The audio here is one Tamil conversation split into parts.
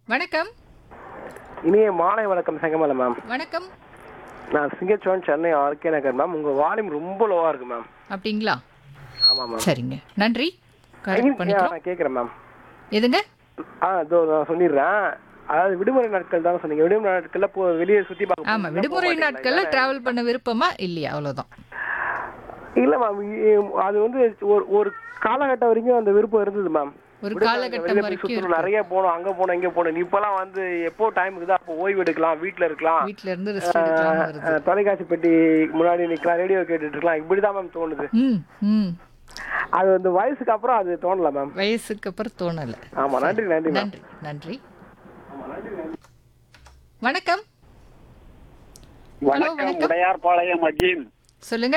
வணக்கம் இனிய மாலை வணக்கம் செங்கமலை மேம் வணக்கம் நான் சிங்கச்சோன் சென்னை ஆர்கே நகர் மேம் உங்க வால்யூம் ரொம்ப லோவா இருக்கு மேம் அப்படிங்களா ஆமா மேம் சரிங்க நன்றி கரெக்ட் பண்ணிக்கிறோம் நான் கேட்குறேன் மேம் எதுங்க ஆ இதோ நான் சொல்லிடுறேன் அதாவது விடுமுறை நாட்கள் தான் சொன்னீங்க விடுமுறை நாட்கள்ல போ வெளியே சுத்தி பார்க்க ஆமா விடுமுறை நாட்கள்ல டிராவல் பண்ண விருப்பமா இல்லையா அவ்வளவுதான் இல்ல மேம் அது வந்து ஒரு ஒரு காலகட்டம் வரைக்கும் அந்த விருப்பம் இருந்தது மேம் ஒரு விடுமுறை காலகட்டம் வெளியில போய் வரைக்கும் சுத்தணும், நிறைய போகணும் அங்க போகணும் இங்க போகணும் இப்பெல்லாம் வந்து எப்போ டைம் இருக்குதோ அப்போ ஓய்வு எடுக்கலாம் வீட்ல இருக்கலாம் வீட்ல இருந்து ரெஸ்ட் எடுக்கலாம்னு வருது அஹ், தொலைக்காட்சி பெட்டி முன்னாடி நிக்கலாம் ரேடியோ கேட்டுட்டு இருக்கலாம் இப்படிதான் மேம் தோணுது ம் ம் அது வந்து வயசுக்கு அப்புறம் அது தோணல மேம் வயசுக்கு அப்புறம் தோணல ஆமா நன்றி நன்றி மேம் நன்றி நன்றி வணக்கம் வணக்கம் வணக்கம். உடையார்பாளையம் அஜீம் சொல்லுங்க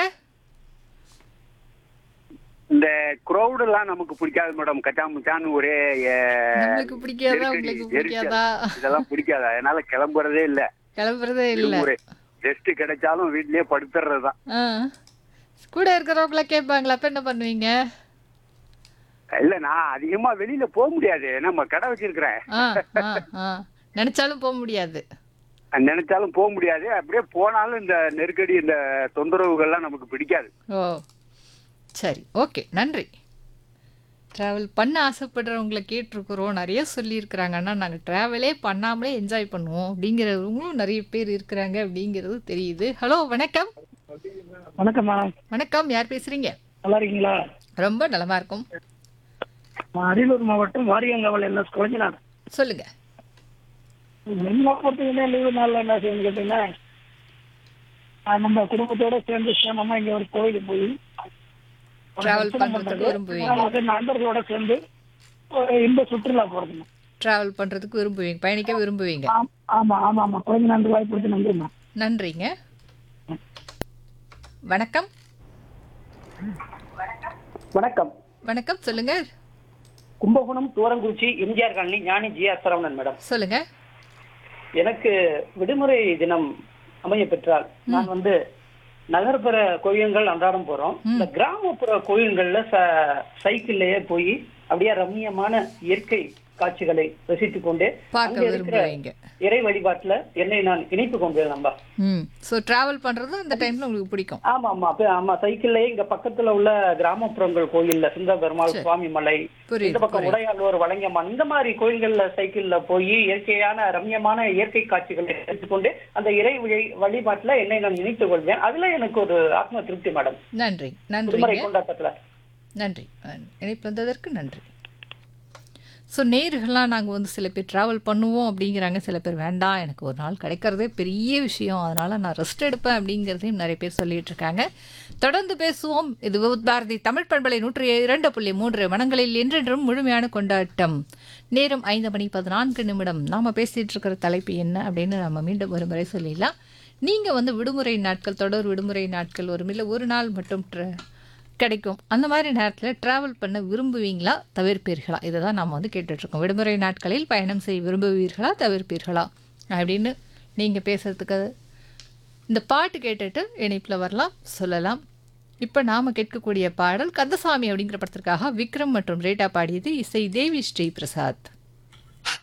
இந்த crowd எல்லாம் நமக்கு பிடிக்காது மேடம் கச்சாமுச்சான்னு ஒரே அஹ், நம்மளுக்கு பிடிக்காதா நெருக்கடி, உங்களுக்கு எரிச்சல். பிடிக்காதா இதெல்லாம் பிடிக்காது அதனால கிளம்புறதே இல்ல கிளம்புறதே இல்ல விடுமுறை ரெஸ்ட் கிடைச்சாலும் வீட்லயே படுத்துறதுதான் ஆ கூட இருக்கிறவங்கள கேட்பாங்களா அப்ப என்ன பண்ணுவீங்க இல்ல நான் அதிகமா வெளியில போக முடியாது நம்ம கடை வச்சிருக்கிறேன் ஆ ஆ ஆ நினைச்சாலும் போக முடியாது நினைச்சாலும் போக முடியாது அப்படியே போனாலும் இந்த நெருக்கடி இந்த தொந்தரவுகள்லாம் நமக்கு பிடிக்காது ஓ சரி ஓகே நன்றி ட்ராவல் பண்ண ஆசைப்படுறவங்கள கேட்டிருக்கிறோம் நிறைய சொல்லியிருக்கிறாங்க ஆனால் நாங்கள் ட்ராவலே பண்ணாமலே என்ஜாய் பண்ணுவோம் அப்படிங்கிறவங்களும் நிறைய பேர் இருக்கிறாங்க அப்படிங்கிறது தெரியுது ஹலோ வணக்கம் வணக்கம் மேம் வணக்கம் யார் பேசுறீங்க நல்லா இருக்கீங்களா ரொம்ப நலமா இருக்கும் நான் அரியலூர் மாவட்டம் வாரியங்காவல் என்எஸ் குழஞ்சினார் சொல்லுங்க என்ன பொறுத்தவரைக்கும் லீவு நாளில் என்ன செய்யணும்னு கேட்டீங்கன்னா ஆஹ் நம்ம குடும்பத்தோட சேர்ந்து சேமமா இங்க ஒரு கோயிலுக்கு போய் ஒரு Travel தரிசனம் பண்றதுக்கு பண்றது. விரும்புவீங்க. அதாவது நண்பர்களோட சேர்ந்து ஒரு இன்ப சுற்றுலா போறதுங்க ட்ராவல் பண்ணுறதுக்கு விரும்புவீங்க பயணிக்க விரும்புவீங்க ஆம், ஆமா ஆமா ஆமா குழந்தை நன்றி வாய்ப்பு கொடுத்து நன்றிம்மா நன்றிங்க வணக்கம் வணக்கம் வணக்கம் சொல்லுங்க Kumbakonam Thurangkurichi MGR colony Gnani G R Saravanan madam சொல்லுங்க எனக்கு விடுமுறை தினம் அமைய பெற்றால் நான் வந்து நகர்ப்புற கோயில்கள் அன்றாடம் போறோம் இந்த கிராமப்புற கோயில்கள்ல ச- சைக்கிள்லயே போய் அப்படியே ரம்மியமான இயற்கை காட்சிகளை ரசித்துக் கொண்டே பார்க்க அங்க இருக்கிற விரும்புவீங்க இறை வழிபாட்டுல என்னை நான் இணைப்பு கொண்டேன் நம்ப ம் ஸோ ட்ராவல் பண்ணுறது அந்த டைமில் உங்களுக்கு பிடிக்கும் ஆமா ஆமா அப்ப ஆமா சைக்கிள்லயே இங்க பக்கத்துல உள்ள கிராமப்புறங்கள் கோயில்ல சுந்தர பெருமாள் சுவாமி மலை புரியுது, இந்த பக்கம் புரியுது. உடையாளூர் வழங்கம்மான் இந்த மாதிரி கோயில்கள்ல சைக்கிள்ல போய் இயற்கையான ரம்யமான இயற்கை காட்சிகளை எடுத்துக்கொண்டு அந்த இறை வழி- வழிபாட்டுல என்னை நான் இணைத்துக் கொள்வேன் அதுல எனக்கு ஒரு ஆத்ம திருப்தி மேடம் நன்றி விடுமுறை நன்றிங்க கொண்டாட்டத்துல நன்றி இணைப்பு வந்ததற்கு நன்றி ஸோ நேர்கள்லாம் நாங்கள் வந்து சில பேர் ட்ராவல் பண்ணுவோம் அப்படிங்கிறாங்க சில பேர் வேண்டாம் எனக்கு ஒரு நாள் கிடைக்கிறதே பெரிய விஷயம் அதனால் நான் ரெஸ்ட் எடுப்பேன் அப்படிங்கிறதையும் நிறைய பேர் சொல்லிட்டு இருக்காங்க தொடர்ந்து பேசுவோம் இது விவுத் பாரதி தமிழ் பண்பலை நூற்றி இரண்டு புள்ளி மூன்று மனங்களில் என்றென்றும் முழுமையான கொண்டாட்டம் நேரம் ஐந்து மணி பதினான்கு நிமிடம் நாம் பேசிகிட்டு இருக்கிற தலைப்பு என்ன அப்படின்னு நம்ம மீண்டும் ஒரு முறை சொல்லிடலாம் நீங்கள் வந்து விடுமுறை நாட்கள் தொடர் விடுமுறை நாட்கள் ஒரு இல்லை ஒரு நாள் மட்டும் ட்ர கிடைக்கும் அந்த மாதிரி நேரத்தில் ட்ராவல் பண்ண விரும்புவீங்களா தவிர்ப்பீர்களா இதை தான் நம்ம வந்து கேட்டுட்ருக்கோம் விடுமுறை நாட்களில் பயணம் செய்ய விரும்புவீர்களா தவிர்ப்பீர்களா அப்படின்னு நீங்கள் பேசுகிறதுக்கு இந்த பாட்டு கேட்டுட்டு இணைப்பில் வரலாம் சொல்லலாம் இப்போ நாம் கேட்கக்கூடிய பாடல் கந்தசாமி அப்படிங்கிற படத்திற்காக விக்ரம் மற்றும் ரேட்டா பாடியது இசை தேவி ஸ்ரீ பிரசாத்